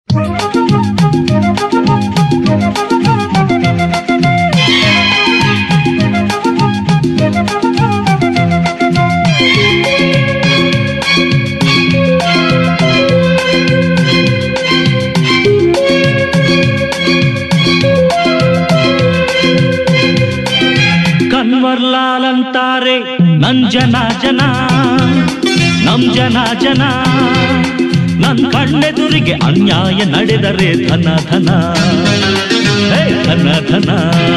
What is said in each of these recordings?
ಕನ್ವರ್ಲಾಲ್ ಅಂತಾರೆ ನನ್ ಜನ ಜನ ನಮ್ ಜನ ಜನ ನನ್ ಕಣ್ಣೆದುರಿಗೆ ಅನ್ಯಾಯ ನಡೆದರೆ ಧನ ಧನ ಹೇ ಧನ ಧನ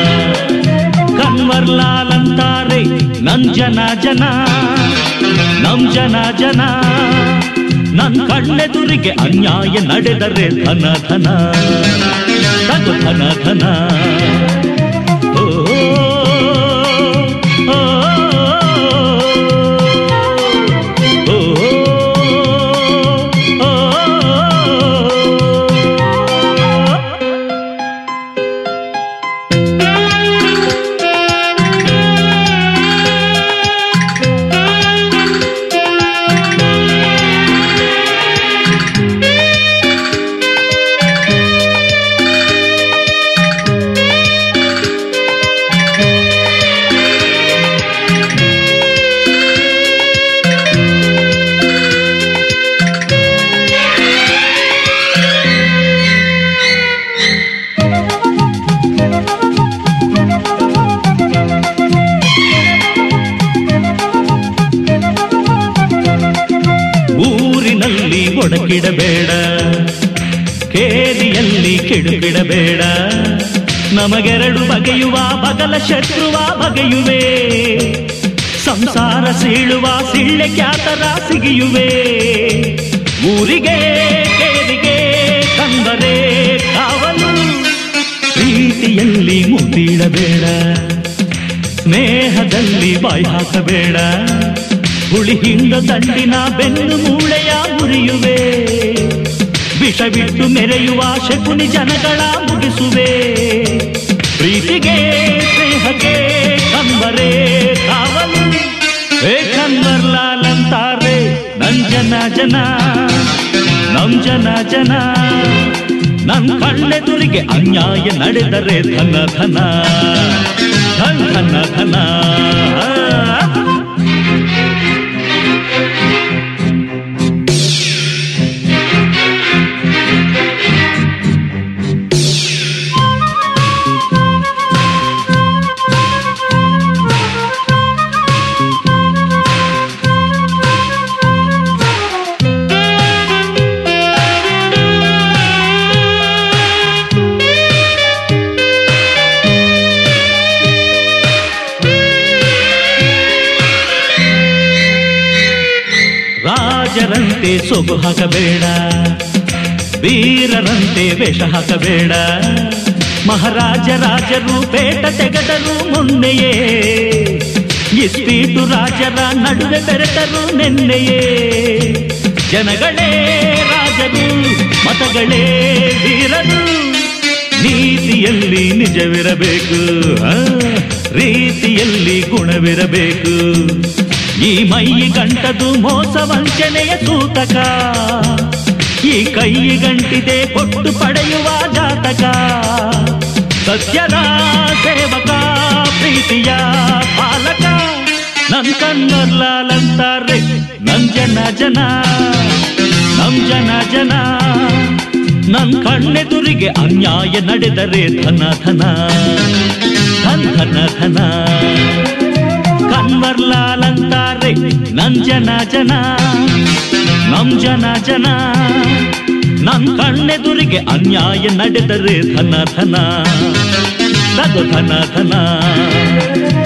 ಕನ್ವರ್ಲಾಲ್ ಅಂತಾರೆ ನನ್ ಜನ ಜನ ನಮ್ ಜನ ಜನ ನನ್ ಕಣ್ಣೆದುರಿಗೆ ಅನ್ಯಾಯ ನಡೆದರೆ ಧನ ಧನ ತಗು ಧನ ಧನ ಓ, ಓ, ಓ, ಓ, ಓ. ಊರಿನಲ್ಲಿ ಒಡಕಿಡಬೇಡ ಕೇರಿಯಲ್ಲಿ ಕೆಡುಕಿಡಬೇಡ ನಮಗೆರಡು ಬಗೆಯುವ ಬಗಲ ಶತ್ರುವ ಬಗೆಯುವೆ ಸಂಸಾರ ಸೀಳುವ ಸಿಳ್ಳೆ ಖ್ಯಾತರ ಸಿಗಿಯುವೆ ಊರಿಗೆ ಕೇರಿಗೆ ಕಂದರೆ ಕಾವಲು ಪ್ರೀತಿಯಲ್ಲಿ ಮುತ್ತಿಡಬೇಡ ಸ್ನೇಹದಲ್ಲಿ ಬಾಯಿ ಹಾಕಬೇಡ ಹುಳಿ ಹಿಂಡ ದಂಡಿನ ಬೆನ್ನು ಮೂಳೆಯ ಮುರಿಯುವೆ ವಿಷ ಬಿಟ್ಟು ಮೆರೆಯುವ ಶಕುನಿ ಜನಗಳ ಮುಗಿಸುವೆ ಪ್ರೀತಿಗೆ ಸ್ನೇಹಕ್ಕೆ ಕಂಬರೆ ಕಾವಲು ಏ ಕನ್ವರ್ಲಾಲ್ ಅಂತಾರೆ ನನ್ ಜನ ಜನ ನಮ್ ಜನ ಜನ ನನ್ ಕಣ್ಣೆದುರಿಗೆ ಅನ್ಯಾಯ ನಡೆದರೆ ಧನ ಧನ ಧನ್ ಧನ ಧನ ರಾಜರಂತೆ ಸೊಗು ಹಾಕಬೇಡ ವೀರರಂತೆ ವೇಷ ಹಾಕಬೇಡ ಮಹಾರಾಜ ರಾಜರು ಬೇಟ ತೆಗೆದರು ಮೊನ್ನೆಯೇ ಇಸ್ಪೀಟು ರಾಜರ ನಡುವೆ ಬೆರೆತರು ನೆನ್ನೆಯೇ ಜನಗಳೇ ರಾಜರು ಮತಗಳೇ ವೀರರು ನೀತಿಯಲ್ಲಿ ನಿಜವಿರಬೇಕು ಆ, ರೀತಿಯಲ್ಲಿ ಗುಣವಿರಬೇಕು ಈ ಮೈ ಗಂಟದು ಮೋಸ ವಂಚನೆಯ ಸೂತಕ ಈ ಕೈ ಗಂಟಿದೆ ಕೊಟ್ಟು ಪಡೆಯುವ ಜಾತಕ ಸತ್ಯದ ಸೇವಕ ಪ್ರೀತಿಯ ಪಾಲಕ ನನ್ ಕಣ್ಣರ್ಲಾಲಂತಾರೆ ನನ್ ಜನ ಜನ ನಮ್ ಜನ ಜನ ನನ್ ಕಣ್ಣೆದುರಿಗೆ ಅನ್ಯಾಯ ನಡೆದರೆ ಧನ ಧನ ಧನ್ ಧನ ಧನ ಕನ್ವರ್ಲಾಲ್ ಅಂತಾರೆ ನನ್ ಜನ ಜನ ನಮ್ ಜನ ಜನ ನನ್ ಕಣ್ಣೆದುರಿಗೆ ಅನ್ಯಾಯ ನಡೆದರೆ ಧನ ಧನ ತಗೋ ಧನ ಧನ